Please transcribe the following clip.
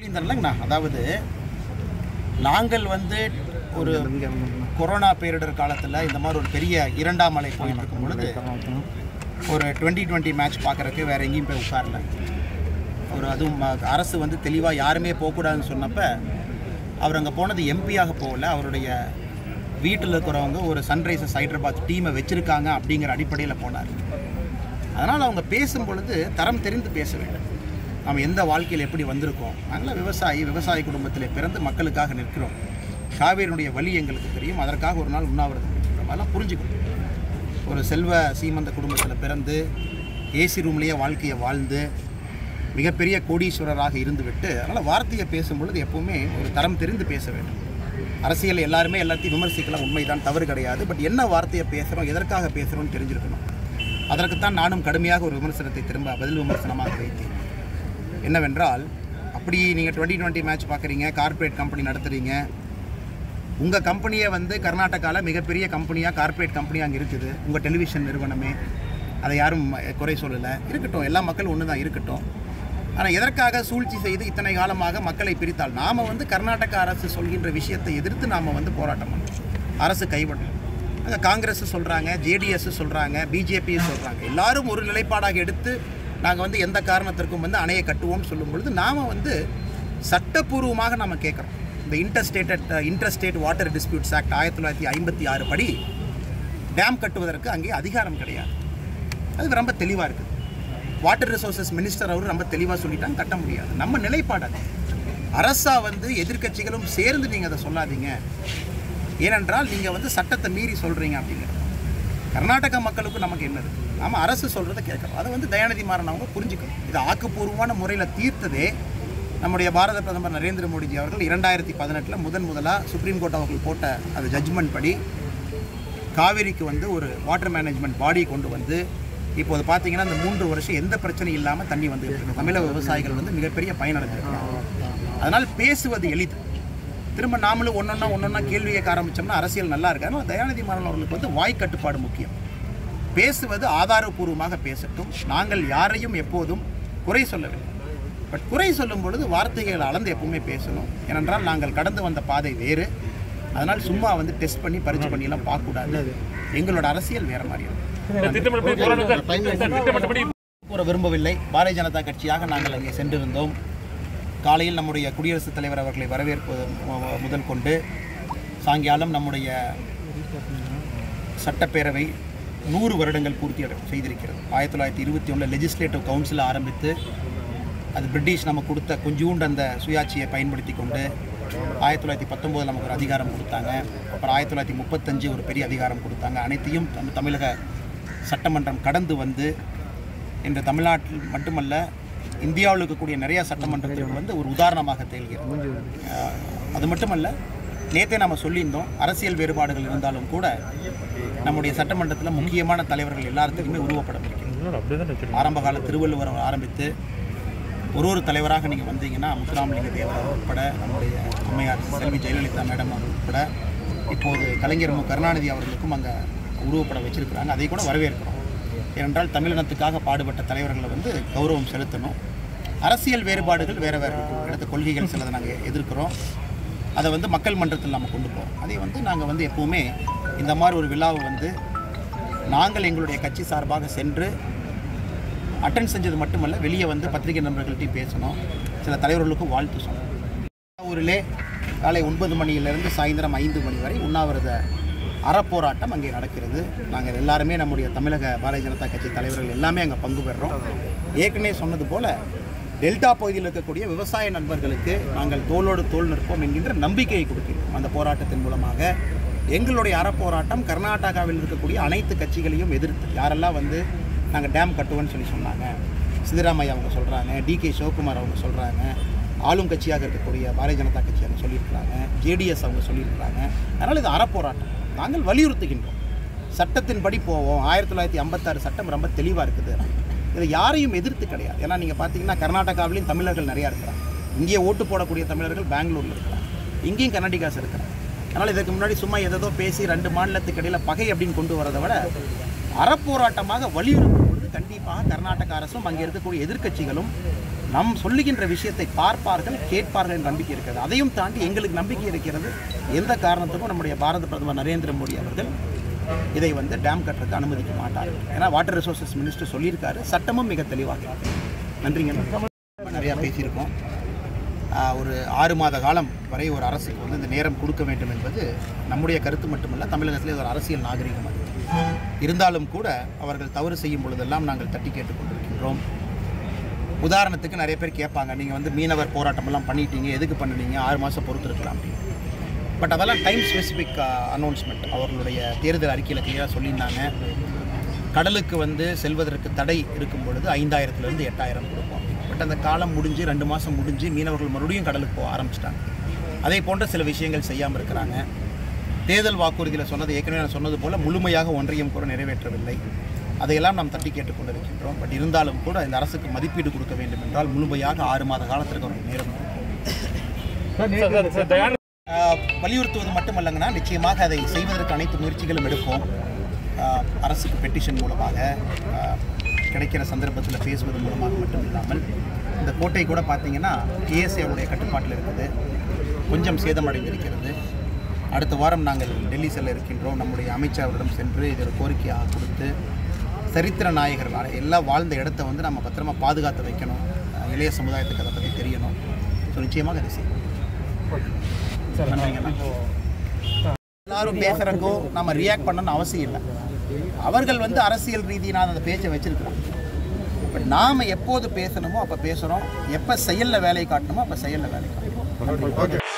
இல்லைங்கண்ணா அதாவது நாங்கள் வந்து ஒரு கொரோனா பேரிடர் காலத்தில் இந்த மாதிரி ஒரு பெரிய இரண்டாம் அலை போயிட்டு இருக்கும் பொழுது ஒரு டுவெண்ட்டி டுவெண்ட்டி மேட்ச் பார்க்குறக்கு வேற எங்கேயும் போய் உட்காரல ஒரு அதுவும் ம- அரசு வந்து தெளிவாக யாருமே போகக்கூடாதுன்னு சொன்னப்ப அவர் அங்கே போனது எம்பியாக போகல அவருடைய வீட்டில் இருக்கிறவங்க ஒரு சன்ரைசர்ஸ் ஹைதராபாத் டீமை வச்சுருக்காங்க அப்படிங்கிற அடிப்படையில் போனார் அதனால் அவங்க பேசும் பொழுது தரம் தெரிந்து பேச வேண்டும் நாம் எந்த வாழ்க்கையில் எப்படி வந்திருக்கோம் நாங்களாம் விவசாயி விவசாய குடும்பத்தில் பிறந்து மக்களுக்காக நிற்கிறோம் காவேரியினுடைய வழி எங்களுக்கு தெரியும் அதற்காக ஒரு நாள் உண்ணாவிரதம் இருக்கிறோம் அதெல்லாம் புரிஞ்சுக்கணும் ஒரு செல்வ சீமந்த குடும்பத்தில் பிறந்து ஏசி ரூம்லேயே வாழ்க்கையை வாழ்ந்து மிகப்பெரிய கோடீஸ்வரராக இருந்துவிட்டு அதனால் வார்த்தையை பேசும் பொழுது எப்பவுமே ஒரு தரம் தெரிந்து பேச வேண்டும் அரசியல் எல்லாருமே எல்லாத்தையும் விமர்சிக்கலாம் உண்மைதான் தவறு கிடையாது பட் என்ன வார்த்தையை பேசுகிறோம் எதற்காக பேசுகிறோம்னு தெரிஞ்சிருக்கணும் அதற்குத்தான் நானும் கடுமையாக ஒரு விமர்சனத்தை திரும்ப பதில் விமர்சனமாக வைத்தேன் என்னவென்றால் அப்படி நீங்கள் டுவெண்ட்டி டுவெண்ட்டி மேட்ச் பார்க்குறீங்க கார்ப்பரேட் கம்பெனி நடத்துகிறீங்க உங்கள் கம்பெனியை வந்து கர்நாடகாவில் மிகப்பெரிய கம்பெனியாக கார்ப்பரேட் கம்பெனி அங்கே இருக்குது உங்கள் டெலிவிஷன் நிறுவனமே அதை யாரும் குறை சொல்லலை இருக்கட்டும் எல்லா மக்களும் ஒன்று தான் இருக்கட்டும் ஆனால் எதற்காக சூழ்ச்சி செய்து இத்தனை காலமாக மக்களை பிரித்தால் நாம் வந்து கர்நாடக அரசு சொல்கின்ற விஷயத்தை எதிர்த்து நாம் வந்து போராட்டம் பண்ணோம் அரசு கைவிடணும் அங்கே காங்கிரஸ் சொல்கிறாங்க ஜேடிஎஸ் சொல்கிறாங்க பிஜேபி சொல்கிறாங்க எல்லாரும் ஒரு நிலைப்பாடாக எடுத்து நாங்கள் வந்து எந்த காரணத்திற்கும் வந்து அணையை கட்டுவோம்னு சொல்லும் பொழுது நாம் வந்து சட்டப்பூர்வமாக நம்ம கேட்குறோம் இந்த interstated interstate water disputes act ஆயிரத்தி தொள்ளாயிரத்தி ஐம்பத்தி ஆறு படி டேம் கட்டுவதற்கு அங்கே அதிகாரம் கிடையாது அது ரொம்ப தெளிவாக இருக்குது வாட்டர் ரிசோர்சஸ் மினிஸ்டர் அவர் ரொம்ப தெளிவாக சொல்லிட்டாங்க கட்ட முடியாது நம்ம நிலைப்பாடு அது அரசா வந்து எதிர்க்கட்சிகளும் சேர்ந்து நீங்கள் அதை சொல்லாதீங்க ஏனென்றால் நீங்கள் வந்து சட்டத்தை மீறி சொல்கிறீங்க அப்படிங்கிறது கர்நாடக மக்களுக்கும் நமக்கு என்னது நம்ம அரசு சொல்கிறத கேட்கணும் அதை வந்து தயாநிதி மாறன் அவங்க புரிஞ்சுக்கணும் இது ஆக்கப்பூர்வமான முறையில் தீர்த்ததே நம்முடைய பாரத பிரதமர் நரேந்திர மோடிஜி அவர்கள் இரண்டாயிரத்தி பதினெட்டில் முதன் முதலாக சுப்ரீம் கோர்ட் அவர்கள் போட்ட அந்த ஜட்ஜ்மெண்ட் படி காவேரிக்கு வந்து ஒரு வாட்டர் மேனேஜ்மெண்ட் பாடி கொண்டு வந்து இப்போது பார்த்தீங்கன்னா இந்த மூன்று வருஷம் எந்த பிரச்சனையும் இல்லாமல் தண்ணி வந்து இருக்கு தமிழக விவசாயிகள் வந்து மிகப்பெரிய பயனடைஞ்சிருக்காங்க அதனால் பேசுவது எளிது திரும்ப நாமளும் ஒன்றொன்னா ஒன்றொன்னா கேள்வி கேட்க ஆரம்பித்தோம்னா அரசியல் நல்லா இருக்கு அதனால் தயாநிதி மாறன் அவர்களுக்கு வந்து வாய் கட்டுப்பாடு முக்கியம் பேசுவது ஆதாரபூர்வமாக பேசட்டும் நாங்கள் யாரையும் எப்போதும் குறை சொல்லவில்லை பட் குறை சொல்லும் பொழுது வார்த்தைகளை அளந்து எப்பவுமே பேசணும் ஏனென்றால் நாங்கள் கடந்து வந்த பாதை வேறு அதனால் சும்மா வந்து டெஸ்ட் பண்ணி பரிச்சு பண்ணிலாம் பார்க்கக்கூடாது எங்களோட அரசியல் வேற மாதிரி இருக்கும் திட்டமிட்டபடி போராட்டம் சார் திட்டமிட்டபடி கூற விரும்பவில்லை பாரதிய ஜனதா கட்சியாக நாங்கள் அங்கே சென்றிருந்தோம் காலையில் நம்முடைய குடியரசுத் தலைவர் அவர்களை வரவேற்பது மு- முதல் கொண்டு சாயங்காலம் நம்முடைய சட்டப்பேரவை நூறு வருடங்கள் பூர்த்தி அடை- செய்திருக்கிறது ஆயிரத்தி தொள்ளாயிரத்தி இருபத்தி ஒன்றில் லெஜிஸ்லேட்டிவ் கவுன்சில் ஆரம்பித்து அது பிரிட்டிஷ் நம்ம கொடுத்த கொஞ்சூண்டு அந்த சுயாட்சியை பயன்படுத்தி கொண்டு ஆயிரத்தி தொள்ளாயிரத்தி பத்தொம்போதில் நமக்கு ஒரு அதிகாரம் கொடுத்தாங்க அப்புறம் ஆயிரத்தி தொள்ளாயிரத்தி முப்பத்தஞ்சு ஒரு பெரிய அதிகாரம் கொடுத்தாங்க அனைத்தையும் நம்ம தமிழக சட்டமன்றம் கடந்து வந்து இன்று தமிழ்நாட்டில் மட்டுமல்ல இந்தியாவில் இருக்கக்கூடிய நிறைய சட்டமன்றத்திற்கு வந்து ஒரு உதாரணமாக திகழ்கிறது அஹ், அது மட்டுமல்ல நேற்றே நம்ம சொல்லியிருந்தோம் அரசியல் வேறுபாடுகள் இருந்தாலும் கூட நம்முடைய சட்டமன்றத்தில் முக்கியமான தலைவர்கள் எல்லாத்துக்குமே உருவப்படம் இருக்கிறது அப்படியே தான் ஆரம்ப கால திருவள்ளுவர் ஆரம்பித்து ஒரு ஒரு தலைவராக நீங்கள் வந்தீங்கன்னா முத்துராமலிங்க தேவர் உட்பட நம்முடைய அம்மையார் செல்வி ஜெயலலிதா மேடம் அவர் உட்பட இப்போது கலைஞர் மு கருணாநிதி அவர்களுக்கும் அங்கே உருவப்படம் வச்சிருக்கிறாங்க அதை கூட வரவேற்கிறோம் ஏனென்றால் தமிழினத்துக்காக பாடுபட்ட தலைவர்களை வந்து கௌரவம் செலுத்தணும் அரசியல் வேறுபாடுகள் வேறு வேறு இருக்கும் அடுத்த கொள்கைகள் சிலதை நாங்கள் எதிர்க்கிறோம் அதை வந்து மக்கள் மன்றத்தில் நம்ம கொண்டு போகிறோம் அதை வந்து நாங்கள் வந்து எப்போவுமே இந்த மாதிரி ஒரு விழாவை வந்து நாங்கள் எங்களுடைய கட்சி சார்பாக சென்று அட்டன் செஞ்சது மட்டுமல்ல வெளியே வந்து பத்திரிகை நண்பர்கள்ட்டையும் பேசணும் சில தலைவர்களுக்கும் வாழ்த்து சொன்னோம் ஊரிலே காலை ஒன்பது மணியிலிருந்து சாயந்தரம் ஐந்து மணி வரை உண்ணாவிரத அறப்போராட்டம் அங்கே நடக்கிறது நாங்கள் எல்லாருமே நம்முடைய தமிழக பாரதிய ஜனதா கட்சி தலைவர்கள் எல்லாமே அங்கே பங்கு பெறுறோம் ஏற்கனவே சொன்னது போல டெல்டா பகுதியில் இருக்கக்கூடிய விவசாய நண்பர்களுக்கு நாங்கள் தோளோடு தோள் நிற்போம் என்கின்ற நம்பிக்கையை கொடுக்கிறோம் அந்த போராட்டத்தின் மூலமாக எங்களுடைய அறப்போராட்டம் கர்நாடகாவில் இருக்கக்கூடிய அனைத்து கட்சிகளையும் எதிர்த்து யாரெல்லாம் வந்து நாங்கள் டேம் கட்டுவோம்னு சொல்லி சொன்னாங்க சித்தராமையா அவங்க சொல்கிறாங்க டிகே சிவகுமார் அவங்க சொல்கிறாங்க ஆளும் கட்சியாக இருக்கக்கூடிய பாரதிய ஜனதா கட்சி அவங்க சொல்லியிருக்கிறாங்க ஜேடிஎஸ் அவங்க சொல்லியிருக்கிறாங்க அதனால் இது அறப்போராட்டம் நாங்கள் வலியுறுத்துகின்றோம் சட்டத்தின்படி போவோம் ஆயிரத்தி தொள்ளாயிரத்தி ஐம்பத்தாறு சட்டம் ரொம்ப தெளிவாக இருக்குது இதை யாரையும் எதிர்த்து கிடையாது ஏன்னா நீங்கள் பார்த்தீங்கன்னா கர்நாடகாவிலையும் தமிழர்கள் நிறையா இருக்கிறாங்க இங்கே ஓட்டு போடக்கூடிய தமிழர்கள் பெங்களூரில் இருக்கிறாங்க இங்கேயும் கர்நாடிகாஸ் இருக்கிறாங்க அதனால் இதற்கு முன்னாடி சும்மா எதோ பேசி ரெண்டு மாநிலத்துக்கு இடையில பகை அப்படின்னு கொண்டு வரதை விட அறப்போராட்டமாக வலியுறுத்தும் பொழுது கண்டிப்பாக கர்நாடக அரசும் அங்கே இருக்கக்கூடிய எதிர்க்கட்சிகளும் நம் சொல்லுகின்ற விஷயத்தை பார்ப்பார்கள் கேட்பார்கள் என்ற நம்பிக்கை இருக்கிறது அதையும் தாண்டி எங்களுக்கு நம்பிக்கை இருக்கிறது எந்த காரணத்துக்கும் நம்முடைய பாரத பிரதமர் நரேந்திர மோடி அவர்கள் இதை வந்து டேம் கட்டுறதுக்கு அனுமதிக்க மாட்டார்கள் ஏன்னா வாட்டர் ரிசோர்சஸ் மினிஸ்டர் சொல்லியிருக்காரு சட்டமும் மிக தெளிவாக இருக்கு நன்றிங்க நிறையா பேசியிருக்கோம் ஆஹ் ஒரு ஆறு மாத காலம் வரை ஒரு அரசுக்கு வந்து இந்த நேரம் கொடுக்க வேண்டும் என்பது நம்முடைய கருத்து மட்டுமல்ல தமிழகத்திலே ஒரு அரசியல் நாகரிகம் அது இருந்தாலும் கூட அவர்கள் தவறு செய்யும் பொழுதெல்லாம் நாங்கள் தட்டி கேட்டுக்கொண்டிருக்கின்றோம் உதாரணத்துக்கு நிறைய பேர் கேட்பாங்க நீங்கள் வந்து மீனவர் போராட்டமெல்லாம் பண்ணிட்டீங்க எதுக்கு பண்ணுனீங்க ஆறு மாதம் பொறுத்து இருக்கலாம் அப்படின்னு பட் அதெல்லாம் டைம் ஸ்பெசிஃபிக் அனௌன்ஸ்மெண்ட் அவர்களுடைய தேர்தல் அறிக்கையில் கிளியராக சொல்லியிருந்தாங்க கடலுக்கு வந்து செல்வதற்கு தடை இருக்கும் பொழுது ஐந்தாயிரத்துலேருந்து எட்டாயிரம் கொடுப்போம் பட் அந்த காலம் முடிஞ்சு ரெண்டு மாதம் முடிஞ்சு மீனவர்கள் மறுபடியும் கடலுக்கு போக ஆரம்பிச்சிட்டாங்க அதே போன்ற சில விஷயங்கள் செய்யாமல் இருக்கிறாங்க தேர்தல் வாக்குறுதியில் சொன்னது ஏற்கனவே நான் சொன்னது போல் முழுமையாக ஒன்றியம் கூட நிறைவேற்றவில்லை அதையெல்லாம் நாம் தட்டி கேட்டுக்கொண்டிருக்கின்றோம் பட் இருந்தாலும் கூட இந்த அரசுக்கு மதிப்பீடு கொடுக்க வேண்டும் என்றால் முழுமையாக ஆறு மாத காலத்திற்கு அவர்கள் நேரம் கொடுப்போம் சார், சார், சார், தயாநிதி ஆஹ் வலியுறுத்துவது மட்டுமல்லங்கன்னா நிச்சயமாக அதை செய்வதற்கு அனைத்து முயற்சிகளும் எடுப்போம் ஆஹ் அரசுக்கு பெட்டிஷன் மூலமாக ஆஹ் கிடைக்கிற சந்தர்ப்பத்தில் பேசுவது மூலமாக மட்டும் இல்லாமல் இந்த கோட்டை கூட பார்த்தீங்கன்னா டிஎஸ்ஏ அவருடைய கட்டுப்பாட்டில் இருக்குது கொஞ்சம் சேதமடைந்திருக்கிறது அடுத்த வாரம் நாங்கள் டெல்லி செல்ல இருக்கின்றோம் நம்முடைய அமைச்சர்களிடம் சென்று இது ஒரு கோரிக்கையாக கொடுத்து சரித்திர நாயகர்கள் எல்லாம் வாழ்ந்த இடத்த வந்து நம்ம பத்திரமா பாதுகாத்து வைக்கணும் ஆஹ் இளைய சமுதாயத்துக்கு அதை பற்றி தெரியணும் ஸோ நிச்சயமாக அதை செய்வோம் நன்றிங்கண்ணா. எல்லாரும் பேசுறக்கோ நம்ம ரியாக்ட் பண்ணணும்னு அவசியம் இல்லை அவர்கள் வந்து அரசியல் ரீதியான அந்த பேச்சை வச்சிருக்கிறாங்க பட் நாம் எப்போது பேசணுமோ அப்போ பேசுகிறோம் எப்போ செயலில் வேலையை காட்டணுமோ அப்போ செயலில் வேலை காட்டணும்